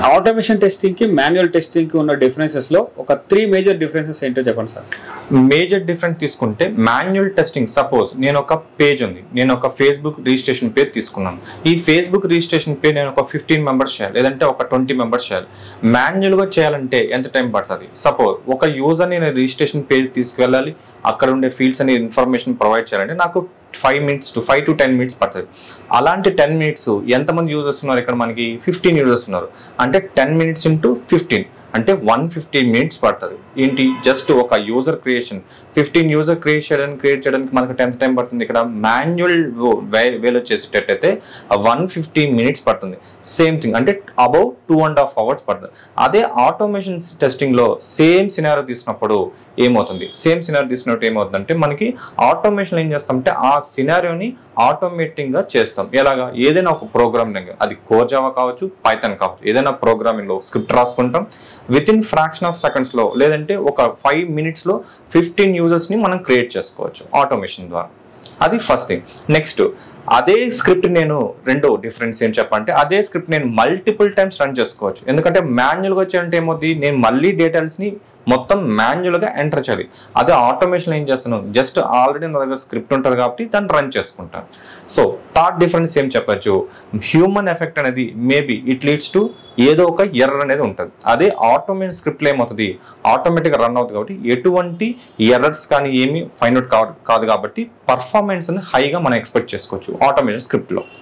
automation testing కి manual testing కి ఉన్న డిఫరెన్సెస్ లో ఒక త్రీ మేజర్ డిఫరెన్సెస్ ఏంటో చెప్పండి సార్ మేజర్ డిఫరెన్స్ తీసుకుంటే మాన్యువల్ టెస్టింగ్ సపోజ్ నేను ఒక పేజ్ ఉంది నేను ఒక ఫేస్బుక్ రిజిస్ట్రేషన్ పేజ్ తీసుకున్నాను ఈ ఫేస్బుక్ రిజిస్ట్రేషన్ పేజ్ నేను ఒక ఫిఫ్టీన్ మెంబర్స్ చేయాలి లేదంటే ఒక ట్వంటీ మెంబర్స్ చేయాలి మాన్యువల్గా చేయాలంటే ఎంత టైం పడుతుంది సపోజ్ ఒక యూజర్ని నేను రిజిస్ట్రేషన్ పేజ్ తీసుకువెళ్ళాలి అక్కడ ఉండే ఫీల్డ్స్ అనే ఇన్ఫర్మేషన్ ప్రొవైడ్ చేయాలంటే నాకు five minutes to five to ten minutes పడుతుంది అలాంటి టెన్ మినిట్స్ ఎంతమంది యూజర్స్ ఉన్నారు ఇక్కడ మనకి ఫిఫ్టీన్ యూజర్స్ ఉన్నారు అంటే టెన్ మినిట్స్ ఇంటూ ఫిఫ్టీన్ అంటే వన్ ఫిఫ్టీ మినిట్స్ పడుతుంది ఏంటి జస్ట్ ఒక user creation fifteen user create చేయడానికి క్రియేట్ చేయడానికి మనకు టెన్త్ టైం పడుతుంది ఇక్కడ మాన్యువల్ వేలో చేసేటట్టయితే వన్ ఫిఫ్టీ మినిట్స్ పడుతుంది సేమ్ థింగ్ అంటే above two and half hours పడుతుంది అదే ఆటోమేషన్ టెస్టింగ్లో సేమ్ సినారో తీసినప్పుడు ఏమవుతుంది సేమ్ సినారో తీసినప్పుడు ఏమవుతుందంటే మనకి ఆటోమేషన్ ఏం చేస్తామంటే ఆ సినారియోని ఆటోమేటింగ్ గా చేస్తాం ఎలాగా ఏదైనా ఒక ప్రోగ్రామింగ్ అది కోర్ జావా కావచ్చు పైథాన్ కావచ్చు ఏదైనా ప్రోగ్రామింగ్ లో స్క్రిప్ట్ రాసుకుంటాం with in fraction of seconds లో లేదంటే ఒక ఫైవ్ మినిట్స్ లో ఫిఫ్టీన్ యూజర్స్ ని మనం క్రియేట్ చేసుకోవచ్చు ఆటోమేషన్ ద్వారా అది ఫస్ట్ థింగ్ నెక్స్ట్ అదే స్క్రిప్ట్ నేను రెండో డిఫరెన్స్ ఏం చెప్పంటే అదే స్క్రిప్ట్ నేను మల్టిపుల్ టైమ్స్ రన్ చేసుకోవచ్చు ఎందుకంటే మాన్యువల్గా వచ్చాయంటే ఏమవుతుంది నేను మళ్ళీ డీటెయిల్స్ని మొత్తం మాన్యువల్గా ఎంటర్ చేయాలి అదే ఆటోమేషన్ ఏం చేస్తాను జస్ట్ ఆల్రెడీ నా దగ్గర స్క్రిప్ట్ ఉంటుంది కాబట్టి దాన్ని రన్ చేసుకుంటాను సో థర్డ్ డిఫరెన్స్ ఏం చెప్పచ్చు హ్యూమన్ ఎఫెక్ట్ అనేది మేబీ ఇట్ లీడ్స్ టు ఏదో ఒక ఎర్రర్ అనేది ఉంటుంది అదే ఆటోమేషన్ స్క్రిప్ట్లో ఏమవుతుంది ఆటోమేటిక్గా రన్ అవుతుంది కాబట్టి ఎటువంటి ఎర్రర్స్ కానీ ఏమీ ఫైండ్ అవుట్ కాదు కాబట్టి పర్ఫార్మెన్స్ అనేది హైగా మనం ఎక్స్పెక్ట్ చేసుకోవచ్చు ఆటోమేషన్ స్క్రిప్ట్లో